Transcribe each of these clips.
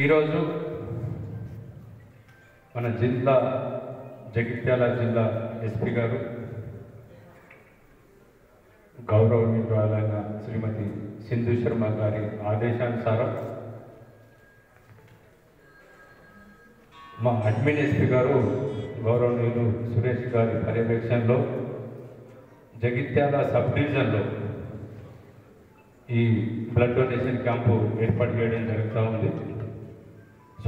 ఈరోజు మన జిల్లా జగిత్యాల జిల్లా ఎస్పీ గారు గౌరవనీయురాలైన శ్రీమతి సింధు శర్మ గారి ఆదేశానుసారం మా అడ్మిన్ ఎస్పీ గారు గౌరవనీయులు సురేష్ గారి పర్యవేక్షణలో జగిత్యాల సబ్ డివిజన్లో ఈ బ్లడ్ డొనేషన్ క్యాంపు ఏర్పాటు చేయడం జరుగుతూ ఉంది సో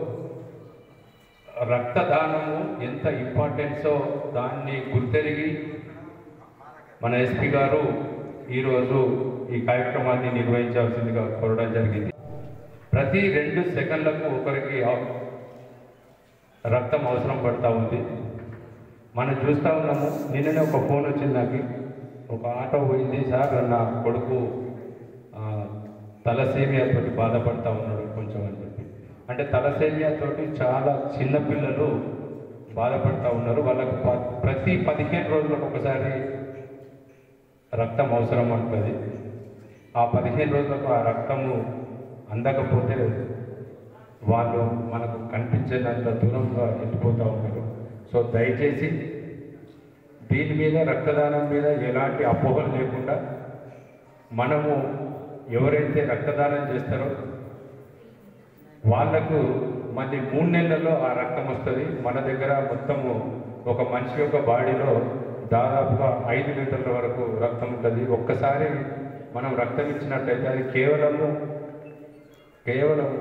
రక్తదానము ఎంత ఇంపార్టెన్సో దాన్ని గుర్తెరిగి మన ఎస్పీ గారు ఈరోజు ఈ కార్యక్రమాన్ని నిర్వహించాల్సిందిగా కోరడం జరిగింది ప్రతి రెండు సెకండ్లకు ఒకరికి ఆ- రక్తం అవసరం పడతా ఉంది మనం చూస్తూ ఉన్నాము నిన్ననే ఒక ఫోన్ వచ్చింది నాకు ఒక ఆటో పోయింది సార్ నా కొడుకు ఆ, తలసేమియా తోటి బాధపడతా ఉన్నాడు కొంచెం అని చెప్పి అంటే తలసేమియా తోటి చాలా చిన్న పిల్లలు బాధపడతా ఉన్నారు వాళ్ళకు ప- ప్రతి పదిహేను రోజులకు ఒకసారి రక్తం అవసరం ఉంటుంది ఆ పదిహేను రోజులకు ఆ రక్తము అందకపోతే వాళ్ళు మనకు కనిపించేంత దూరంగా వెళ్ళిపోతూ ఉన్నారు సో దయచేసి దీని మీద రక్తదానం మీద ఎలాంటి అపోహలు లేకుండా మనము ఎవరైతే రక్తదానం చేస్తారో వాళ్లకు మళ్ళీ మూడు నెలల్లో ఆ రక్తం వస్తుంది మన దగ్గర మొత్తము ఒక మనిషి యొక్క బాడీలో దాదాపుగా ఐదు లీటర్ల వరకు రక్తం ఉంటుంది ఒక్కసారి మనం రక్తం ఇచ్చినట్టయితే అది కేవలము కేవలం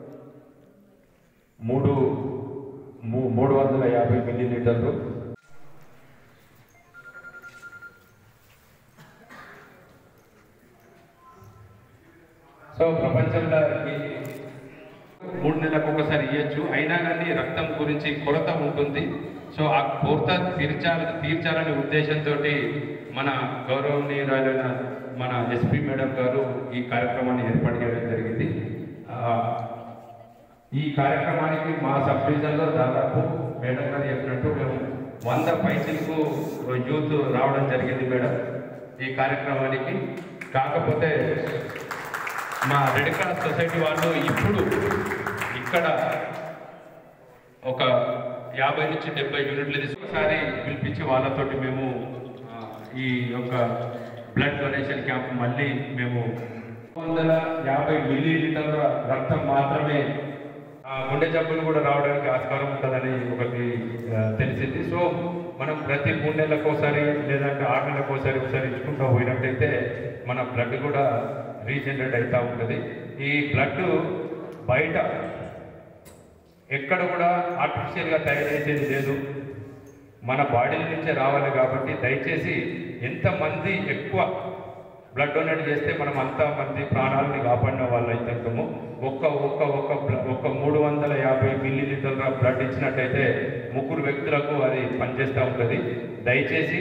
మూడు మూ- మూడు వందల యాభై మిల్లీ లీటర్లు సో ప్రపంచంలో ఈ మూడు నెలలకు ఒకసారి ఇవ్వచ్చు అయినా కానీ రక్తం గురించి కొరత ఉంటుంది సో ఆ కొరత తీర్చాలి తీర్చాలనే ఉద్దేశంతో మన గౌరవనీయురాలైన మన ఎస్పీ మేడం గారు ఈ కార్యక్రమాన్ని ఏర్పాటు చేయడం జరిగింది ఆ, ఈ కార్యక్రమానికి మా సబ్ డివిజన్లో దాదాపు మేడం గారు చెప్పినట్టు మేము వంద పైసలకు యూత్ రావడం జరిగింది మేడం ఈ కార్యక్రమానికి కాకపోతే మా రెడ్ క్రాస్ సొసైటీ వాళ్ళు ఇప్పుడు ఇక్కడ ఒక యాభై నుంచి డెబ్బై యూనిట్లు తీసి ఒకసారి పిలిపించి వాళ్ళతోటి మేము ఆ, ఈ యొక్క బ్లడ్ డొనేషన్ క్యాంప్ మళ్ళీ మేము వందల యాభై మిల్లీ లీటర్ల రక్తం మాత్రమే ఆ, గుండె జబ్బులు కూడా రావడానికి ఆస్కారం ఉంటుందని ఒకటి ఆ, తెలిసింది సో మనం ప్రతి మూడు నెలలకు ఒకసారి లేదంటే ఆరు నెలలకు ఒకసారి ఒకసారి ఇచ్చుకుంటూ పోయినట్టయితే మన బ్లడ్ కూడా రీజనరేట్ అవుతూ ఉంటుంది ఈ బ్లడ్ బయట ఎక్కడ కూడా ఆర్టిఫిషియల్గా తయారు చేసేది లేదు మన బాడీ నుంచే రావాలి కాబట్టి దయచేసి ఎంతమంది ఎక్కువ బ్లడ్ డొనేట్ చేస్తే మనం అంత మంది ప్రాణాలని కాపాడిన వాళ్ళు అవుతాము ఒక్క ఒక్క ఒక్క బ్ల- ఒక్క మూడు వందల యాభై మిల్లీ లీటర్ల బ్లడ్ ఇచ్చినట్టయితే ముగ్గురు వ్యక్తులకు అది పనిచేస్తూ ఉంటుంది దయచేసి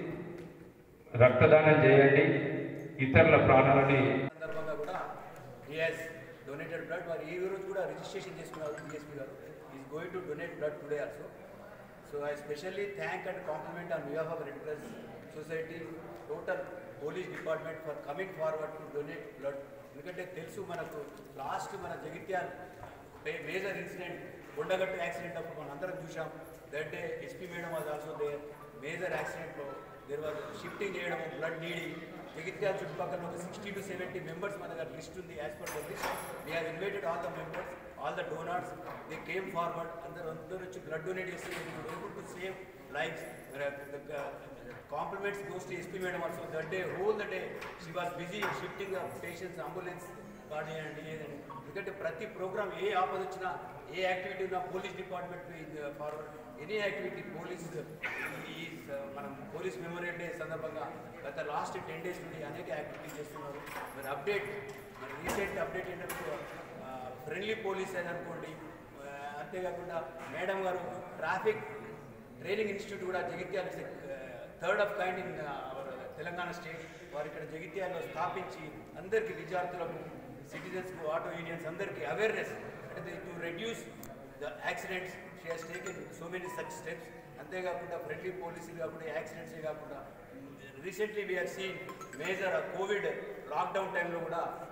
రక్తదానం చేయండి ఇతరుల ప్రాణాలని సందర్భంగా కూడా ఈఎస్ డొనేటెడ్ బ్లడ్ వారు ఈ రోజు కూడా రిజిస్ట్రేషన్ చేసుకున్నారు డిఎస్పీ గారు is going to donate blood today also so I specially thank and compliment on behalf of Red Cross society total police department for coming forward to donate blood ఎందుకంటే తెలుసు మనకు last మన Jagtial major incident Kondagattu accident అప్పుడు మనం అందరం చూసాం that day SP madam was also they major యాక్సిడెంట్లో there was shifting చేయడం బ్లడ్ నీడింగ్ జగిత్యాల చుట్టుపక్కల ఒక సిక్స్టీ టు సెవెంటీ మెంబర్స్ మన దగ్గర లిస్ట్ ఉంది as per the list we have invited all the members all the donors they came forward అందరూ అందరూ వచ్చి బ్లడ్ డొనేట్ చేసి able to save lives compliments goes to SP madam also that day whole the day she was busy shifting patients ambulance కానివ్వండి ఏదండి ఎందుకంటే ప్రతి programme ఏ ఆపద వచ్చినా ఏ యాక్టివిటీ ఉన్నా police department forward any activity police ఈ మనం పోలీస్ మెమోరియల్ డే సందర్భంగా గత లాస్ట్ టెన్ డేస్ నుండి అనేక యాక్టివిటీస్ చేస్తున్నారు మరి అప్డేట్ మరి రీసెంట్ అప్డేట్ ఏంటంటే ఫ్రెండ్లీ పోలీస్ అని అనుకోండి ఆ, అంతేకాకుండా మేడం గారు ట్రాఫిక్ ట్రైనింగ్ ఇన్స్టిట్యూట్ కూడా Jagtial third of kind in our Telangana state వారు ఇక్కడ జగిత్యాలలో స్థాపించి అందరికీ విద్యార్థులకు సిటిజన్స్కు ఆటో యూనియన్స్ అందరికీ అవేర్నెస్ అంటే to reduce the accidents she has taken so many such steps అంతేకాకుండా ఫ్రెండ్లీ పోలీసులు కాకుండా యాక్సిడెంట్సే కాకుండా recently we are seen major covid lockdown టైంలో కూడా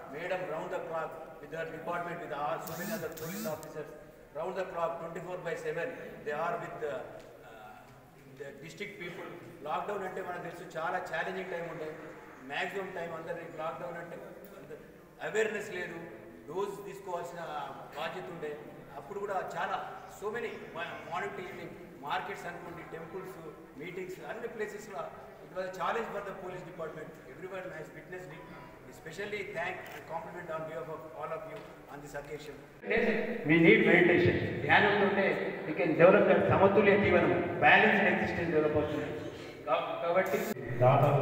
madam round the clock with their department with are so many other police officers round the clock twenty four by seven they are with district people lockdown అంటే మనకు తెలుసు చాలా challenging time ఉండే maximum time అందరికి lockdown అంటే awareness లేదు dose తీసుకోవాల్సిన బాధ్యత ఉండే అప్పుడు కూడా చాలా సో మెనీ మానిటరింగ్ మార్కెట్స్ అనుకోండి టెంపుల్స్ మీటింగ్స్ అన్ని ప్లేసెస్లో it was challenge for the police department every one has witness especially thank and compliment on behalf of all of you on this occasion. we need meditation ధ్యానంతోనే we can develop that సమతుల్య జీవనం balanced existence develop అవుతుంది కా- కాబట్టి దాతలు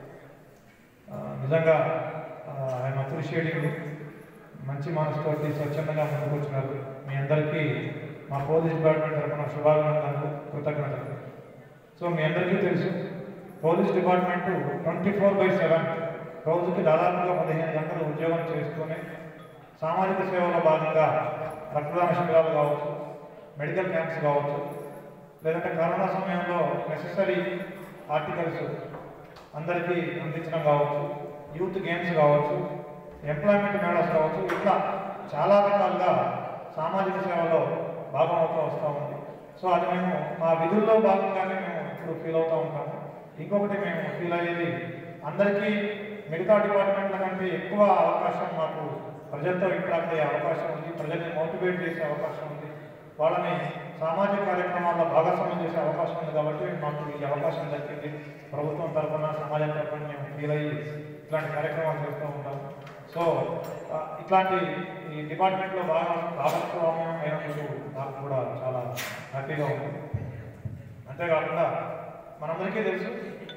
ఆ, నిజంగా I'm appreciating మంచి మనసుతోటి స్వచ్ఛందంగా ముందుకు వచ్చినారు మీ అందరికీ మా పోలీస్ డిపార్ట్మెంట్ తరఫున శుభాభినందనలు కృతజ్ఞతలు సో మీ అందరికీ తెలుసు police department twenty four by seven రోజుకి దాదాపుగా పదిహేను గంటలు ఉద్యోగం చేస్తూనే సామాజిక సేవలో భాగంగా రక్తదాన శిబిరాలు కావచ్చు మెడికల్ క్యాంప్స్ కావచ్చు లేదంటే కరోనా సమయంలో నెసెసరీ ఆర్టికల్స్ అందరికీ అందించడం కావచ్చు యూత్ గేమ్స్ కావచ్చు ఎంప్లాయ్మెంట్ మేళాస్ కావచ్చు ఇట్లా చాలా రకాలుగా సామాజిక సేవలో భాగం అవుతూ వస్తూ ఉంది సో అది మేము మా విధుల్లో భాగంగానే మేము ఇప్పుడు ఫీల్ అవుతూ ఉంటాము ఇంకొకటి మేము ఫీల్ అయ్యేది అందరికీ మిగతా డిపార్ట్మెంట్ల కంటే ఎక్కువ అవకాశం మాకు ప్రజలతో ఇంటరాక్ట్ అయ్యే అవకాశం ఉంది ప్రజల్ని మోటివేట్ చేసే అవకాశం ఉంది వాళ్ళని సామాజిక కార్యక్రమాల్లో భాగస్వామ్యం చేసే అవకాశం ఉంది కాబట్టి మాకు ఈ అవకాశం దక్కింది ప్రభుత్వం తరఫున సమాజం తరఫున మేము ఫీల్ అయ్యి ఇట్లాంటి కార్యక్రమాలు చేస్తూ ఉంటాం సో ఆ, ఇట్లాంటి ఈ డిపార్ట్మెంట్లో బాగా భాగస్వామ్యం అయినందుకు నాకు కూడా చాలా హ్యాపీగా ఉంది అంతేకాకుండా మనందరికీ తెలుసు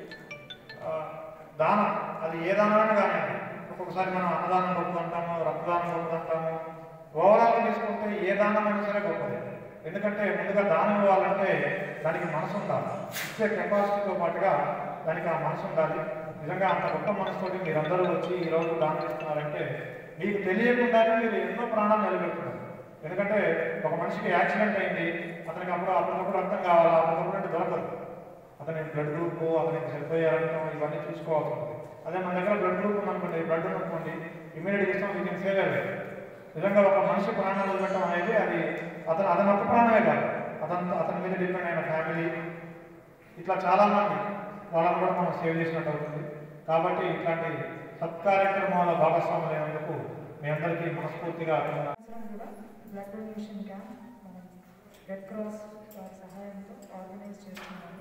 ఆ, దానం అది ఏ దానమైనా కానీ ఒక్కొక్కసారి మనం అన్నదానం గొప్పదంటాము రక్తదానం గొప్పదంటాము ఓవరాల్ తీసుకుంటే ఏ దానమైనా సరే గొప్పది ఎందుకంటే ముందుగా దానం ఇవ్వాలంటే దానికి మనసు ఉండాలి ఇచ్చే కెపాసిటీతో పాటుగా దానికి ఆ మనసు ఉండాలి నిజంగా అంత గొప్ప మనసుతోటి మీరందరూ వచ్చి ఈరోజు దానం ఇస్తున్నారంటే మీకు తెలియకుండానే మీరు ఎన్నో ప్రాణాలు నిలబెడుతున్నారు ఎందుకంటే ఒక మనిషికి యాక్సిడెంట్ అయింది అతనికి అప్పుడు అప్పటికప్పుడు రక్తం కావాలా అప్పటికప్పుడు అంటే దొరకదు అతని బ్లడ్ గ్రూప్ అతనికి చనిపోయారనడం ఇవన్నీ చూసుకోవాల్సి ఉంటుంది అదే మన దగ్గర బ్లడ్ గ్రూప్ ఉందనుకోండి బ్లడ్ అనుకోండి ఇమీడియట్గా ఇస్తాం వీ కెన్ సేవ్ అవే నిజంగా ఒక మనిషి ప్రాణాలు వదిలిపెట్టడం అనేది అది అతను అతని ఒక్క ప్రాణమే కాదు అతను అతని మీద డిపెండ్ అయిన ఫ్యామిలీ ఇట్లా చాలా మంది వాళ్ళని కూడా మనం సేవ్ చేసినట్టు అవుతుంది కాబట్టి ఇట్లాంటి సత్కార్యక్రమాల భాగస్వాములు అయినందుకు మీ అందరికీ మనస్ఫూర్తిగా అభినందనలు. సంవత్సరం కూడా బ్లడ్ డొనేషన్ క్యాంప్ మనం రెడ్ క్రాస్ వారి సహాయంతో ఆర్గనైజ్ చేస్తున్నాము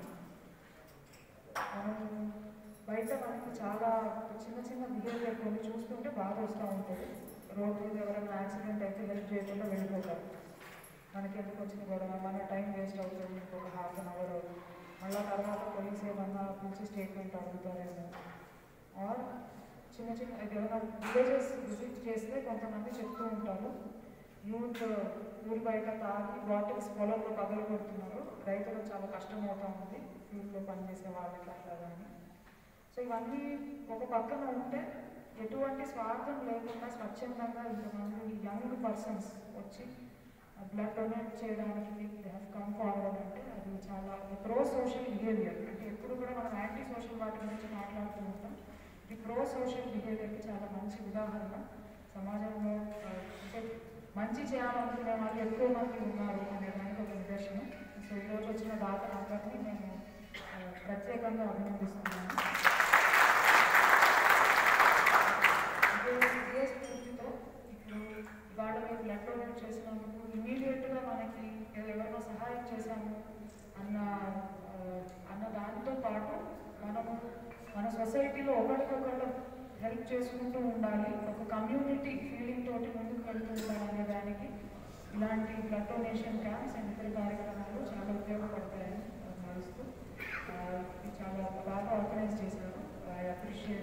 మనం బయట మనకి చాలా చిన్న చిన్న బిహేవియర్ కొన్ని చూస్తుంటే బాధ వస్తూ ఉంటుంది రోడ్ మీద ఎవరైనా యాక్సిడెంట్ అయితే హెల్ప్ చేయకుండా వెళ్ళిపోతారు మనకి ఎందుకు వచ్చిన గొడవ మన టైం వేస్ట్ అవుతుంది ఇంకొక హాఫ్ అన్ అవర్ మళ్ళీ తర్వాత పోలీస్ ఏమన్నా పిలిచి స్టేట్మెంట్ అడుగుతారేమో ఆర్ చిన్న చిన్న ఏదైనా విలేజెస్ విజిట్ చేస్తే కొంతమంది చెప్తూ ఉంటారు యూత్ ఊరి బయట తాగి బాటిల్స్ పొలంలో పగలు కొడుతున్నారు రైతులకు చాలా కష్టం అవుతా ఉంది ఫీల్డ్లో పనిచేసే వాళ్ళకి అట్లా కానీ సో ఇవన్నీ ఒక పక్కన ఉంటే ఎటువంటి స్వార్థం లేకుండా స్వచ్ఛందంగా ఇంతమంది యంగ్ పర్సన్స్ వచ్చి బ్లడ్ డొనేట్ చేయడానికి దే హ్యావ్ కమ్ ఫార్వర్డ్ అంటే అది చాలా ప్రో సోషల్ బిహేవియర్ అంటే ఎప్పుడు కూడా మనం యాంటీ సోషల్ వాటి గురించి మాట్లాడుతూ ఉంటాం ఇది ప్రో సోషల్ బిహేవియర్కి చాలా మంచి ఉదాహరణ సమాజంలో ఆ, అంటే మంచి చేయాలనుకునే వాళ్ళు ఎక్కువ మంది ఉన్నారు అనే దానికి ఒక నిదర్శనం సో ఈరోజు వచ్చిన దాతలందరినీ నేను ఆ, ప్రత్యేకంగా అభినందిస్తున్నాను ఇదే ఇదే స్ఫూర్తితో ఇప్పుడు ఇవాళ మేము బ్లడ్ డొనేట్ చేసినందుకు ఇమీడియట్గా మనకి ఎవరినో సహాయం చేశాము అన్న ఆ, అన్న దానితో పాటు మనము మన సొసైటీలో ఒకరికొకరు హెల్ప్ చేసుకుంటూ ఉండాలి ఒక కమ్యూనిటీ ఫీలింగ్ తోటి ముందుకు వెళ్తూ ఉండాలనే దానికి ఇలాంటి బ్లడ్ డొనేషన్ క్యాంప్స్ అండ్ ఇతర కార్యక్రమాలు చాలా ఉపయోగపడతాయని భావిస్తూ ఆ, ఇది చాలా బాగా ఆర్గనైజ్ చేశారు ఐ అప్రిషియేట్